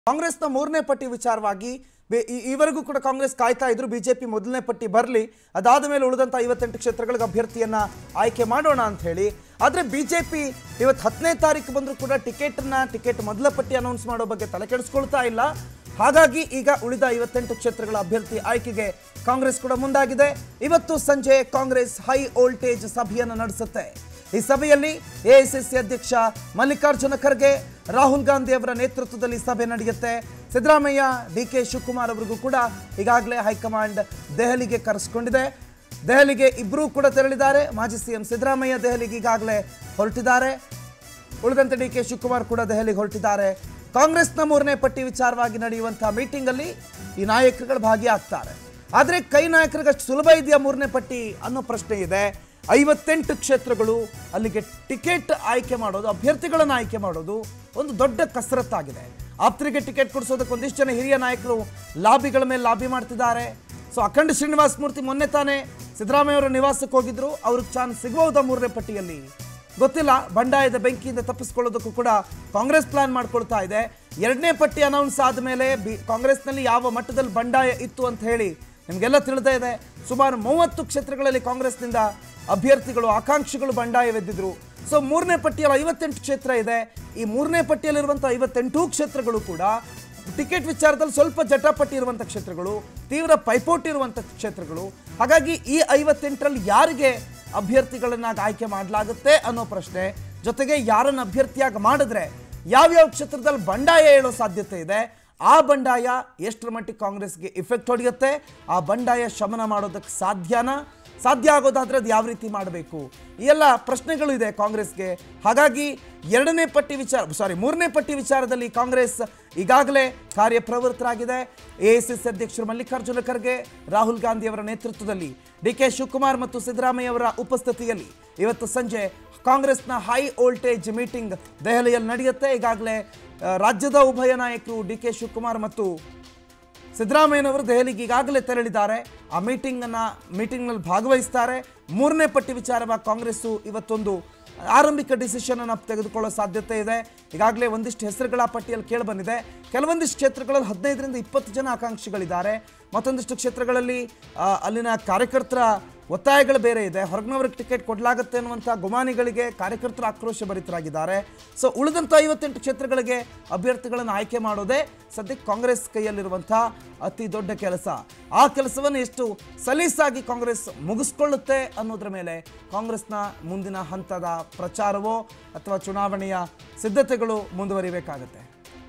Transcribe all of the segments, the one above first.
ಕಾಂಗ್ರೆಸ್ನ ಮೂರನೇ ಪಟ್ಟಿ ವಿಚಾರವಾಗಿ ಬೆ- ಈ- ಈವರೆಗೂ ಕೂಡ ಕಾಂಗ್ರೆಸ್ ಕಾಯ್ತಾ ಇದ್ರು ಬಿಜೆಪಿ ಮೊದಲನೇ ಪಟ್ಟಿ ಬರಲಿ ಅದಾದ ಮೇಲೆ ಉಳಿದಂಥ ಐವತ್ತೆಂಟು ಕ್ಷೇತ್ರಗಳಿಗೆ ಅಭ್ಯರ್ಥಿಯನ್ನ ಆಯ್ಕೆ ಮಾಡೋಣ ಅಂತ ಹೇಳಿ ಆದರೆ ಬಿಜೆಪಿ ಇವತ್ತು ಹತ್ತನೇ ತಾರೀಕು ಬಂದರೂ ಕೂಡ ಟಿಕೆಟ್ನ ಟಿಕೆಟ್ ಮೊದಲ ಪಟ್ಟಿ ಅನೌನ್ಸ್ ಮಾಡೋ ಬಗ್ಗೆ ತಲೆ ಕೆಡಿಸ್ಕೊಳ್ತಾ ಇಲ್ಲ ಹಾಗಾಗಿ ಈಗ ಉಳಿದ ಐವತ್ತೆಂಟು ಕ್ಷೇತ್ರಗಳ ಅಭ್ಯರ್ಥಿ ಆಯ್ಕೆಗೆ ಕಾಂಗ್ರೆಸ್ ಕೂಡ ಮುಂದಾಗಿದೆ ಇವತ್ತು ಸಂಜೆ ಕಾಂಗ್ರೆಸ್ ಹೈ ವೋಲ್ಟೇಜ್ ಸಭೆಯನ್ನು ನಡೆಸುತ್ತೆ ಈ ಸಭೆಯಲ್ಲಿ ಎಐಸಿಸಿ ಅಧ್ಯಕ್ಷ ಮಲ್ಲಿಕಾರ್ಜುನ ಖರ್ಗೆ ರಾಹುಲ್ ಗಾಂಧಿ ಅವರ ನೇತೃತ್ವದಲ್ಲಿ ಸಭೆ ನಡೆಯುತ್ತೆ ಸಿದ್ದರಾಮಯ್ಯ ಡಿ ಕೆ ಶಿವಕುಮಾರ್ ಅವರಿಗೂ ಕೂಡ ಈಗಾಗಲೇ ಹೈಕಮಾಂಡ್ ದೆಹಲಿಗೆ ಕರೆಸಿಕೊಂಡಿದೆ ದೆಹಲಿಗೆ ಇಬ್ಬರೂ ಕೂಡ ತೆರಳಿದ್ದಾರೆ ಮಾಜಿ ಸಿಎಂ ಸಿದ್ದರಾಮಯ್ಯ ದೆಹಲಿಗೆ ಈಗಾಗಲೇ ಹೊರಟಿದ್ದಾರೆ ಉಳಿದಂತೆ ಡಿ ಕೆ ಶಿವಕುಮಾರ್ ಕೂಡ ದೆಹಲಿಗೆ ಹೊರಟಿದ್ದಾರೆ ಕಾಂಗ್ರೆಸ್ನ ಮೂರನೇ ಪಟ್ಟಿ ವಿಚಾರವಾಗಿ ನಡೆಯುವಂತಹ ಮೀಟಿಂಗ್ ಅಲ್ಲಿ ಈ ನಾಯಕರುಗಳು ಭಾಗಿಯಾಗ್ತಾರೆ ಆದರೆ ಕೈ ನಾಯಕರಿಗೆ ಅಷ್ಟು ಸುಲಭ ಇದೆಯಾ ಮೂರನೇ ಪಟ್ಟಿ ಅನ್ನೋ ಪ್ರಶ್ನೆ ಇದೆ ಐವತ್ತೆಂಟು ಕ್ಷೇತ್ರಗಳು ಅಲ್ಲಿಗೆ ಟಿಕೆಟ್ ಆಯ್ಕೆ ಮಾಡೋದು ಅಭ್ಯರ್ಥಿಗಳನ್ನು ಆಯ್ಕೆ ಮಾಡೋದು ಒಂದು ದೊಡ್ಡ ಕಸರತ್ತಾಗಿದೆ ಆಪ್ತರಿಗೆ ಟಿಕೆಟ್ ಕೊಡಿಸೋದಕ್ಕೆ ಒಂದಿಷ್ಟು ಜನ ಹಿರಿಯ ನಾಯಕರು ಲಾಬಿಗಳ ಮೇಲೆ ಲಾಬಿ ಮಾಡ್ತಿದ್ದಾರೆ ಸೊ ಅಖಂಡ ಶ್ರೀನಿವಾಸ ಮೂರ್ತಿ ಮೊನ್ನೆ ತಾನೇ ಸಿದ್ದರಾಮಯ್ಯ ಅವರ ನಿವಾಸಕ್ಕೆ ಹೋಗಿದ್ರು ಅವ್ರಿಗೆ ಚಾನ್ಸ್ ಸಿಗಬಹುದಾ ಮೂರನೇ ಪಟ್ಟಿಯಲ್ಲಿ ಗೊತ್ತಿಲ್ಲ ಬಂಡಾಯದ ಬೆಂಕಿಯಿಂದ ತಪ್ಪಿಸ್ಕೊಳ್ಳೋದಕ್ಕೂ ಕೂಡ ಕಾಂಗ್ರೆಸ್ ಪ್ಲಾನ್ ಮಾಡ್ಕೊಳ್ತಾ ಇದೆ ಎರಡನೇ ಪಟ್ಟಿ ಅನೌನ್ಸ್ ಆದಮೇಲೆ ಬಿ ಕಾಂಗ್ರೆಸ್ನಲ್ಲಿ ಯಾವ ಮಟ್ಟದಲ್ಲಿ ಬಂಡಾಯ ಇತ್ತು ಅಂತ ಹೇಳಿ ನಿಮಗೆಲ್ಲ ತಿಳಿದೇ ಇದೆ ಸುಮಾರು ಮೂವತ್ತು ಕ್ಷೇತ್ರಗಳಲ್ಲಿ ಕಾಂಗ್ರೆಸ್ನಿಂದ ಅಭ್ಯರ್ಥಿಗಳು ಆಕಾಂಕ್ಷಿಗಳು ಬಂಡಾಯವೆದ್ದಿದ್ರು ಸೊ ಮೂರನೇ ಪಟ್ಟಿಯಲ್ಲಿ ಐವತ್ತೆಂಟು ಕ್ಷೇತ್ರ ಇದೆ ಈ ಮೂರನೇ ಪಟ್ಟಿಯಲ್ಲಿರುವಂಥ ಐವತ್ತೆಂಟು ಕ್ಷೇತ್ರಗಳು ಕೂಡ ಟಿಕೆಟ್ ವಿಚಾರದಲ್ಲಿ ಸ್ವಲ್ಪ ಜಟಾಪಟಿ ಇರುವಂಥ ಕ್ಷೇತ್ರಗಳು ತೀವ್ರ ಪೈಪೋಟಿ ಇರುವಂಥ ಕ್ಷೇತ್ರಗಳು ಹಾಗಾಗಿ ಈ ಐವತ್ತೆಂಟರಲ್ಲಿ ಯಾರಿಗೆ ಅಭ್ಯರ್ಥಿಗಳನ್ನಾಗಿ ಆಯ್ಕೆ ಮಾಡಲಾಗುತ್ತೆ ಅನ್ನೋ ಪ್ರಶ್ನೆ ಜೊತೆಗೆ ಯಾರನ್ನು ಅಭ್ಯರ್ಥಿಯಾಗಿ ಮಾಡಿದ್ರೆ ಯಾವ್ಯಾವ ಕ್ಷೇತ್ರದಲ್ಲಿ ಬಂಡಾಯ ಹೇಳೋ ಸಾಧ್ಯತೆ ಇದೆ ಆ ಬಂಡಾಯ ಎಷ್ಟರ ಮಟ್ಟಿಗೆ ಕಾಂಗ್ರೆಸ್ಗೆ ಇಫೆಕ್ಟ್ ಹೊಡೆಯುತ್ತೆ ಆ ಬಂಡಾಯ ಶಮನ ಮಾಡೋದಕ್ಕೆ ಸಾಧ್ಯನಾ ಸಾಧ್ಯ ಆಗೋದಾದ್ರೆ ಅದು ಯಾವ ರೀತಿ ಮಾಡಬೇಕು ಈ ಎಲ್ಲ ಪ್ರಶ್ನೆಗಳು ಇದೆ ಕಾಂಗ್ರೆಸ್ಗೆ ಹಾಗಾಗಿ ಎರಡನೇ ಪಟ್ಟಿ ವಿಚಾರ ಸಾರಿ ಮೂರನೇ ಪಟ್ಟಿ ವಿಚಾರದಲ್ಲಿ ಕಾಂಗ್ರೆಸ್ ಈಗಾಗಲೇ ಕಾರ್ಯಪ್ರವೃತ್ತರಾಗಿದೆ ಎ ಸಿ ಅಧ್ಯಕ್ಷರು ಮಲ್ಲಿಕಾರ್ಜುನ ಖರ್ಗೆ ರಾಹುಲ್ ಗಾಂಧಿ ಅವರ ನೇತೃತ್ವದಲ್ಲಿ ಡಿ ಕೆ ಶಿವಕುಮಾರ್ ಮತ್ತು ಸಿದ್ದರಾಮಯ್ಯ ಅವರ ಉಪಸ್ಥಿತಿಯಲ್ಲಿ ಇವತ್ತು ಸಂಜೆ ಕಾಂಗ್ರೆಸ್ನ ಹೈ ವೋಲ್ಟೇಜ್ ಮೀಟಿಂಗ್ ದೆಹಲಿಯಲ್ಲಿ ನಡೆಯುತ್ತೆ ಈಗಾಗಲೇ ಆ, ರಾಜ್ಯದ ಉಭಯ ನಾಯಕರು ಡಿ ಕೆ ಶಿವಕುಮಾರ್ ಮತ್ತು ಸಿದ್ದರಾಮಯ್ಯನವರು ದೆಹಲಿಗೆ ಈಗಾಗಲೇ ತೆರಳಿದ್ದಾರೆ ಆ ಮೀಟಿಂಗನ್ನು ಮೀಟಿಂಗ್ನಲ್ಲಿ ಭಾಗವಹಿಸ್ತಾರೆ ಮೂರನೇ ಪಟ್ಟಿ ವಿಚಾರವಾಗಿ ಕಾಂಗ್ರೆಸ್ಸು ಇವತ್ತೊಂದು ಆರಂಭಿಕ ಡಿಸಿಷನ್ ಅನ್ನು ತೆಗೆದುಕೊಳ್ಳೋ ಸಾಧ್ಯತೆ ಇದೆ ಈಗಾಗಲೇ ಒಂದಿಷ್ಟು ಹೆಸರುಗಳ ಪಟ್ಟಿಯಲ್ಲಿ ಕೇಳಿಬಂದಿದೆ ಕೆಲವೊಂದಿಷ್ಟು ಕ್ಷೇತ್ರಗಳಲ್ಲಿ ಹದಿನೈದರಿಂದ ಇಪ್ಪತ್ತು ಜನ ಆಕಾಂಕ್ಷಿಗಳಿದ್ದಾರೆ ಮತ್ತೊಂದಿಷ್ಟು ಕ್ಷೇತ್ರಗಳಲ್ಲಿ ಆ, ಅಲ್ಲಿನ ಕಾರ್ಯಕರ್ತರ ಒತ್ತಾಯಗಳು ಬೇರೆ ಇದೆ ಹೊರಗಿನವ್ರಿಗೆ ಟಿಕೆಟ್ ಕೊಡಲಾಗುತ್ತೆ ಅನ್ನುವಂಥ ಗುಮಾನಿಗಳಿಗೆ ಕಾರ್ಯಕರ್ತರು ಆಕ್ರೋಶ ಭರಿತರಾಗಿದ್ದಾರೆ ಸೊ ಉಳಿದಂಥ ಐವತ್ತೆಂಟು ಕ್ಷೇತ್ರಗಳಿಗೆ ಅಭ್ಯರ್ಥಿಗಳನ್ನು ಆಯ್ಕೆ ಮಾಡೋದೇ ಸದ್ಯಕ್ಕೆ ಕಾಂಗ್ರೆಸ್ ಕೈಯಲ್ಲಿರುವಂಥ ಅತಿ ದೊಡ್ಡ ಕೆಲಸ ಆ ಕೆಲಸವನ್ನು ಎಷ್ಟು ಸಲೀಸಾಗಿ ಕಾಂಗ್ರೆಸ್ ಮುಗಿಸ್ಕೊಳ್ಳುತ್ತೆ ಅನ್ನೋದ್ರ ಮೇಲೆ ಕಾಂಗ್ರೆಸ್ನ ಮುಂದಿನ ಹಂತದ ಪ್ರಚಾರವೋ ಅಥವಾ ಚುನಾವಣೆಯ ಸಿದ್ಧತೆಗಳು ಮುಂದುವರಿಬೇಕಾಗತ್ತೆ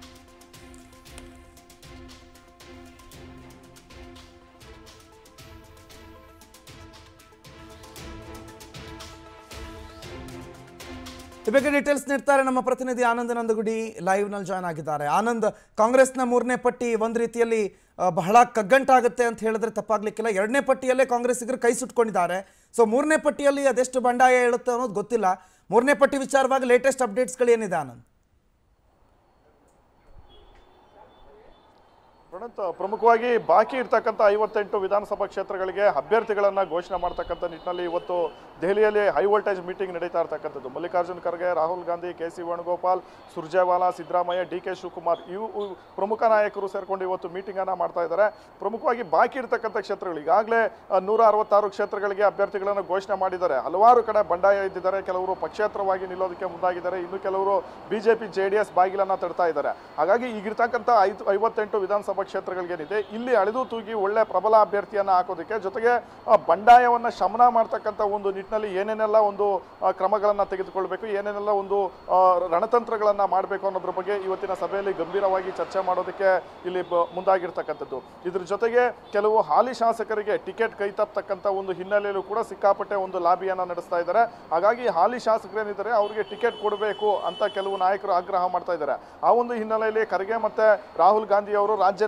ಈ ಬಗ್ಗೆ ಡೀಟೇಲ್ಸ್ ನೀಡ್ತಾರೆ ನಮ್ಮ ಪ್ರತಿನಿಧಿ ಆನಂದ್ ನಂದಗುಡಿ ಲೈವ್ ನಲ್ಲಿ ಜಾಯ್ನ್ ಆಗಿದ್ದಾರೆ ಆನಂದ್ ಕಾಂಗ್ರೆಸ್ನ ಮೂರನೇ ಪಟ್ಟಿ ಒಂದ್ ರೀತಿಯಲ್ಲಿ ಆ, ಬಹಳ ಕಗ್ಗಂಟಾಗುತ್ತೆ ಅಂತ ಹೇಳಿದ್ರೆ ತಪ್ಪಾಗ್ಲಿಕ್ಕಿಲ್ಲ ಎರಡನೇ ಪಟ್ಟಿಯಲ್ಲೇ ಕಾಂಗ್ರೆಸ್ಸಿಗರು ಕೈ ಸುಟ್ಕೊಂಡಿದ್ದಾರೆ ಸೊ ಮೂರನೇ ಪಟ್ಟಿಯಲ್ಲಿ ಅದೆಷ್ಟು ಬಂಡಾಯ ಹೇಳುತ್ತೆ ಅನ್ನೋದು ಗೊತ್ತಿಲ್ಲ ಮೂರನೇ ಪಟ್ಟಿ ವಿಚಾರವಾಗಿ ಲೇಟೆಸ್ಟ್ ಅಪ್ಡೇಟ್ಸ್ಗಳು ಏನಿದೆ ಆನಂದ್ ಪ್ರಣತ್ ಪ್ರಮುಖವಾಗಿ ಬಾಕಿ ಇರ್ತಕ್ಕಂಥ ಐವತ್ತೆಂಟು ವಿಧಾನಸಭಾ ಕ್ಷೇತ್ರಗಳಿಗೆ ಅಭ್ಯರ್ಥಿಗಳನ್ನ ಘೋಷಣೆ ಮಾಡ್ತಕ್ಕಂಥ ನಿಟ್ಟಿನಲ್ಲಿ ಇವತ್ತು ದೆಹಲಿಯಲ್ಲಿ ಹೈ ವೋಲ್ಟೇಜ್ ಮೀಟಿಂಗ್ ನಡೀತಾ ಇರ್ತಕ್ಕಂಥದ್ದು Mallikarjun Kharge Rahul Gandhi K C Venugopal Surjewala Siddaramaiah D K Shivakumar ಇವು ಇವು ಪ್ರಮುಖ ನಾಯಕರು ಸೇರ್ಕೊಂಡು ಇವತ್ತು ಮೀಟಿಂಗ್ ಅನ್ನ ಮಾಡ್ತಾ ಇದ್ದಾರೆ ಪ್ರಮುಖವಾಗಿ ಬಾಕಿ ಇರ್ತಕ್ಕಂಥ ಕ್ಷೇತ್ರಗಳು ಈಗಾಗಲೇ ನೂರ ಅರವತ್ತಾರು ಕ್ಷೇತ್ರಗಳಿಗೆ ಅಭ್ಯರ್ಥಿಗಳನ್ನು ಘೋಷಣೆ ಮಾಡಿದ್ದಾರೆ ಹಲವಾರು ಕಡೆ ಬಂಡಾಯ ಇದ್ದಿದ್ದಾರೆ ಕೆಲವರು ಪಕ್ಷೇತರವಾಗಿ ನಿಲ್ಲೋದಕ್ಕೆ ಮುಂದಾಗಿದ್ದಾರೆ ಇನ್ನು ಕೆಲವರು ಬಿಜೆಪಿ ಜೆ ಡಿ ಎಸ್ ಬಾಗಿಲನ್ನ ತಡ್ತಾ ಇದ್ದಾರೆ ಹಾಗಾಗಿ ಈಗಿರ್ತಕ್ಕಂಥ ಐದು ಐವತ್ತೆಂಟು ವಿಧಾನಸಭಾ ಕ್ಷೇತ್ರಗಳಿಗೇನಿದೆ ಇಲ್ಲಿ ಅಳೆದು ತೂಗಿ ಒಳ್ಳೆ ಪ್ರಬಲ ಅಭ್ಯರ್ಥಿಯನ್ನ ಹಾಕೋದಕ್ಕೆ ಜೊತೆಗೆ ಆ, ಬಂಡಾಯವನ್ನ ಶಮನ ಮಾಡ್ತಕ್ಕಂಥ ಒಂದು ನಿಟ್ಟಿನಲ್ಲಿ ಏನೇನೆಲ್ಲ ಒಂದು ಆ, ಕ್ರಮಗಳನ್ನ ತೆಗೆದುಕೊಳ್ಬೇಕು ಏನೇನೆಲ್ಲ ಒಂದು ಆ, ರಣತಂತ್ರಗಳನ್ನ ಮಾಡಬೇಕು ಅನ್ನೋದ್ರ ಬಗ್ಗೆ ಇವತ್ತಿನ ಸಭೆಯಲ್ಲಿ ಗಂಭೀರವಾಗಿ ಚರ್ಚೆ ಮಾಡೋದಕ್ಕೆ ಇಲ್ಲಿ ಬ- ಮುಂದಾಗಿರ್ತಕ್ಕಂಥದ್ದು ಇದ್ರ ಜೊತೆಗೆ ಕೆಲವು ಹಾಲಿ ಶಾಸಕರಿಗೆ ಟಿಕೆಟ್ ಕೈ ತಪ್ಪತಕ್ಕಂಥ ಒಂದು ಹಿನ್ನೆಲೆಯಲ್ಲೂ ಕೂಡ ಸಿಕ್ಕಾಪಟ್ಟೆ ಒಂದು ಲಾಬಿಯನ್ನ ನಡೆಸ್ತಾ ಇದ್ದಾರೆ ಹಾಗಾಗಿ ಹಾಲಿ ಶಾಸಕರೇನಿದ್ದಾರೆ ಅವರಿಗೆ ಟಿಕೆಟ್ ಕೊಡಬೇಕು ಅಂತ ಕೆಲವು ನಾಯಕರು ಆಗ್ರಹ ಮಾಡ್ತಾ ಇದ್ದಾರೆ ಆ ಒಂದು ಹಿನ್ನೆಲೆಯಲ್ಲಿ ಖರ್ಗೆ ಮತ್ತೆ ರಾಹುಲ್ ಗಾಂಧಿ ಅವರು ರಾಜ್ಯ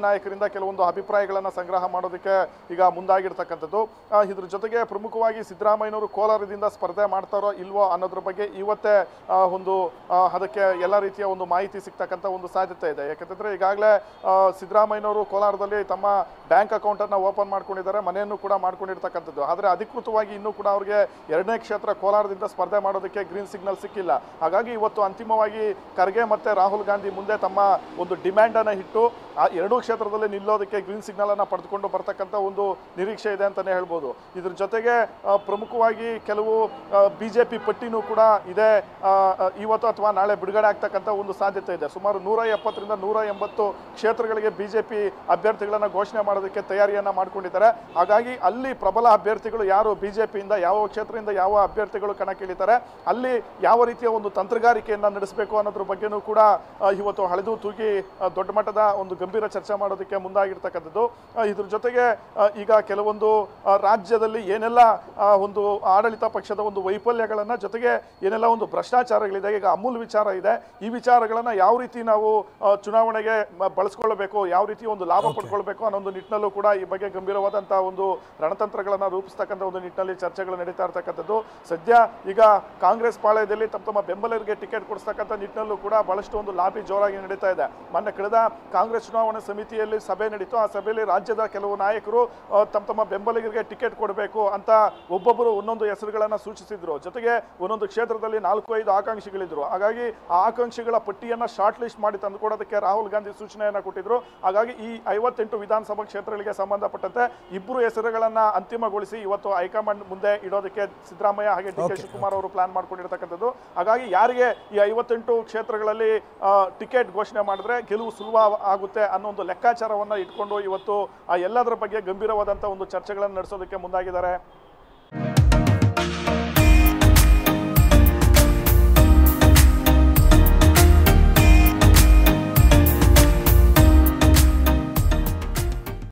ನಾಯಕರಿಂದ ಕೆಲವೊಂದು ಅಭಿಪ್ರಾಯಗಳನ್ನು ಸಂಗ್ರಹ ಮಾಡೋದಕ್ಕೆ ಈಗ ಮುಂದಾಗಿರ್ತಕ್ಕಂಥದ್ದು ಆ, ಇದ್ರ ಜೊತೆಗೆ ಪ್ರಮುಖವಾಗಿ ಸಿದ್ದರಾಮಯ್ಯನವರು ಕೋಲಾರದಿಂದ ಸ್ಪರ್ಧೆ ಮಾಡ್ತಾರೋ ಇಲ್ವೋ ಅನ್ನೋದ್ರ ಬಗ್ಗೆ ಇವತ್ತೇ ಆ, ಒಂದು ಆ, ಅದಕ್ಕೆ ಎಲ್ಲ ರೀತಿಯ ಒಂದು ಮಾಹಿತಿ ಸಿಗ್ತಕ್ಕಂಥ ಒಂದು ಸಾಧ್ಯತೆ ಇದೆ ಯಾಕಂತಂದ್ರೆ ಈಗಾಗಲೇ ಸಿದ್ದರಾಮಯ್ಯನವರು ಕೋಲಾರದಲ್ಲಿ ತಮ್ಮ ಬ್ಯಾಂಕ್ ಅಕೌಂಟನ್ನು ಓಪನ್ ಮಾಡ್ಕೊಂಡಿದ್ದಾರೆ ಮನೆಯನ್ನು ಕೂಡ ಮಾಡ್ಕೊಂಡಿರ್ತಕ್ಕಂಥದ್ದು ಆದರೆ ಅಧಿಕೃತವಾಗಿ ಇನ್ನೂ ಕೂಡ ಅವರಿಗೆ ಎರಡನೇ ಕ್ಷೇತ್ರ ಕೋಲಾರದಿಂದ ಸ್ಪರ್ಧೆ ಮಾಡೋದಕ್ಕೆ ಗ್ರೀನ್ ಸಿಗ್ನಲ್ ಸಿಕ್ಕಿಲ್ಲ ಹಾಗಾಗಿ ಇವತ್ತು ಅಂತಿಮವಾಗಿ ಖರ್ಗೆ ಮತ್ತೆ ರಾಹುಲ್ ಗಾಂಧಿ ಮುಂದೆ ತಮ್ಮ ಒಂದು ಡಿಮ್ಯಾಂಡ್ ಅನ್ನ ಇಟ್ಟು ಆ ಎರಡೂ ಕ್ಷೇತ್ರದಲ್ಲಿ ನಿಲ್ಲೋದಕ್ಕೆ ಗ್ರೀನ್ ಸಿಗ್ನಲ್ ಅನ್ನ ಪಡೆದುಕೊಂಡು ಬರ್ತಕ್ಕಂಥ ಒಂದು ನಿರೀಕ್ಷೆ ಇದೆ ಅಂತಾನೆ ಹೇಳ್ಬೋದು ಇದ್ರ ಜೊತೆಗೆ ಆ, ಪ್ರಮುಖವಾಗಿ ಕೆಲವು ಬಿಜೆಪಿ ಪಟ್ಟಿನೂ ಕೂಡ ಇದೆ ಆ, ಆ, ಇವತ್ತು ಅಥವಾ ನಾಳೆ ಬಿಡುಗಡೆ ಆಗ್ತಕ್ಕಂಥ ಒಂದು ಸಾಧ್ಯತೆ ಇದೆ ಸುಮಾರು ನೂರ ಎಪ್ಪತ್ತರಿಂದ ನೂರ ಎಂಬತ್ತು ಕ್ಷೇತ್ರಗಳಿಗೆ ಬಿಜೆಪಿ ಅಭ್ಯರ್ಥಿಗಳನ್ನ ಘೋಷಣೆ ಮಾಡೋದಕ್ಕೆ ತಯಾರಿಯನ್ನ ಮಾಡ್ಕೊಂಡಿದ್ದಾರೆ ಹಾಗಾಗಿ ಅಲ್ಲಿ ಪ್ರಬಲ ಅಭ್ಯರ್ಥಿಗಳು ಯಾರು ಬಿಜೆಪಿಯಿಂದ ಯಾವ ಕ್ಷೇತ್ರದಿಂದ ಯಾವ ಅಭ್ಯರ್ಥಿಗಳು ಕಣಕ್ಕಿಳಿತಾರೆ ಅಲ್ಲಿ ಯಾವ ರೀತಿಯ ಒಂದು ತಂತ್ರಗಾರಿಕೆಯನ್ನ ನಡೆಸಬೇಕು ಅನ್ನೋದ್ರ ಬಗ್ಗೆನೂ ಕೂಡ ಆ, ಇವತ್ತು ಹಳೆದು ತೂಗಿ ಆ, ದೊಡ್ಡ ಮಟ್ಟದ ಒಂದು ಗಂಭೀರ ಚರ್ಚೆ ಮಾಡೋದಕ್ಕೆ ಮುಂದಾಗಿರ್ತಕ್ಕಂಥದ್ದು ಆ, ಇದ್ರ ಜೊತೆಗೆ ಆ, ಈಗ ಕೆಲವೊಂದು ಆ, ರಾಜ್ಯದಲ್ಲಿ ಏನೆಲ್ಲ ಆ, ಒಂದು ಆಡಳಿತ ಪಕ್ಷದ ಒಂದು ವೈಫಲ್ಯಗಳನ್ನ ಜೊತೆಗೆ ಏನೆಲ್ಲ ಒಂದು ಭ್ರಷ್ಟಾಚಾರಗಳಿದೆ ಈಗ ಅಮೂಲ್ ವಿಚಾರ ಇದೆ ಈ ವಿಚಾರಗಳನ್ನ ಯಾವ ರೀತಿ ನಾವು ಆ, ಚುನಾವಣೆಗೆ ಮ- ಬಳಸ್ಕೊಳ್ಬೇಕು ಯಾವ ರೀತಿ ಒಂದು ಲಾಭ ಪಡ್ಕೊಳ್ಬೇಕು ಅನ್ನೋ ಒಂದು ನಿಟ್ಟಿನಲ್ಲೂ ಕೂಡ ಈ ಬಗ್ಗೆ ಗಂಭೀರವಾದಂತಹ ಒಂದು ರಣತಂತ್ರಗಳನ್ನ ರೂಪಿಸ್ತಕ್ಕಂಥ ಒಂದು ನಿಟ್ಟಿನಲ್ಲಿ ಚರ್ಚೆಗಳು ನಡೀತಾ ಇರ್ತಕ್ಕಂಥದ್ದು ಸದ್ಯ ಈಗ ಕಾಂಗ್ರೆಸ್ ಪಾಳ್ಯದಲ್ಲಿ ತಮ್ಮ ತಮ್ಮ ಬೆಂಬಲಿಗರಿಗೆ ಟಿಕೆಟ್ ಕೊಡಿಸ್ತಕ್ಕಂಥ ನಿಟ್ಟಿನಲ್ಲೂ ಕೂಡ ಬಹಳಷ್ಟು ಒಂದು ಲಾಬಿ ಜೋರಾಗಿ ನಡೀತಾ ಇದೆ ಮೊನ್ನೆ ಕಳೆದ ಕಾಂಗ್ರೆಸ್ ಚುನಾವಣಾ ಸಮಿತಿಯಲ್ಲಿ ಸಭೆ ನಡೀತು ಆ ಸಭೆಯಲ್ಲಿ ರಾಜ್ಯದ ಕೆಲವು ನಾಯಕರು ಆ, ತಮ್ಮ ತಮ್ಮ ಬೆಂಬಲಿಗರಿಗೆ ಟಿಕೆಟ್ ಕೊಡಬೇಕು ಅಂತ ಒಬ್ಬೊಬ್ಬರು ಒಂದೊಂದು ಹೆಸರುಗಳನ್ನ ಸೂಚಿಸಿದ್ರು ಜೊತೆಗೆ ಒಂದೊಂದು ಕ್ಷೇತ್ರದಲ್ಲಿ ನಾಲ್ಕು ಐದು ಆಕಾಂಕ್ಷಿಗಳಿದ್ರು ಹಾಗಾಗಿ ಆ ಆಕಾಂಕ್ಷಿಗಳ ಪಟ್ಟಿಯನ್ನ ಶಾರ್ಟ್ ಲಿಸ್ಟ್ ಮಾಡಿ ತಂದುಕೊಡೋದಕ್ಕೆ ರಾಹುಲ್ ಗಾಂಧಿ ಸೂಚನೆಯನ್ನ ಕೊಟ್ಟಿದ್ರು ಹಾಗಾಗಿ ಈ ಐವತ್ತೆಂಟು ವಿಧಾನಸಭಾ ಕ್ಷೇತ್ರಗಳಿಗೆ ಸಂಬಂಧಪಟ್ಟಂತೆ ಇಬ್ಬರು ಹೆಸರುಗಳನ್ನ ಅಂತಿಮಗೊಳಿಸಿ ಇವತ್ತು ಹೈಕಮಾಂಡ್ ಮುಂದೆ ಇಡೋದಕ್ಕೆ ಸಿದ್ದರಾಮಯ್ಯ ಹಾಗೆ ಡಿ ಕೆ Okay, ಶಿವಕುಮಾರ್ ಅವರು ಪ್ಲಾನ್ ಮಾಡ್ಕೊಂಡಿರ್ತಕ್ಕಂಥದ್ದು ಹಾಗಾಗಿ ಯಾರಿಗೆ ಈ ಐವತ್ತೆಂಟು ಕ್ಷೇತ್ರಗಳಲ್ಲಿ ಆ, ಟಿಕೆಟ್ ಘೋಷಣೆ ಮಾಡಿದ್ರೆ ಗೆಲುವು ಸುಲಭ ಆಗುತ್ತೆ ಅನ್ನೋ ಒಂದು ಲೆಕ್ಕಾಚಾರವನ್ನ ಇಟ್ಕೊಂಡು ಇವತ್ತು ಆ ಎಲ್ಲದರ ಬಗ್ಗೆ ಗಂಭೀರವಾದಂಥ ಒಂದು ಚರ್ಚೆಗಳನ್ನು ನಡೆಸೋದಕ್ಕೆ ಮುಂದಾಗಿದ್ದಾರೆ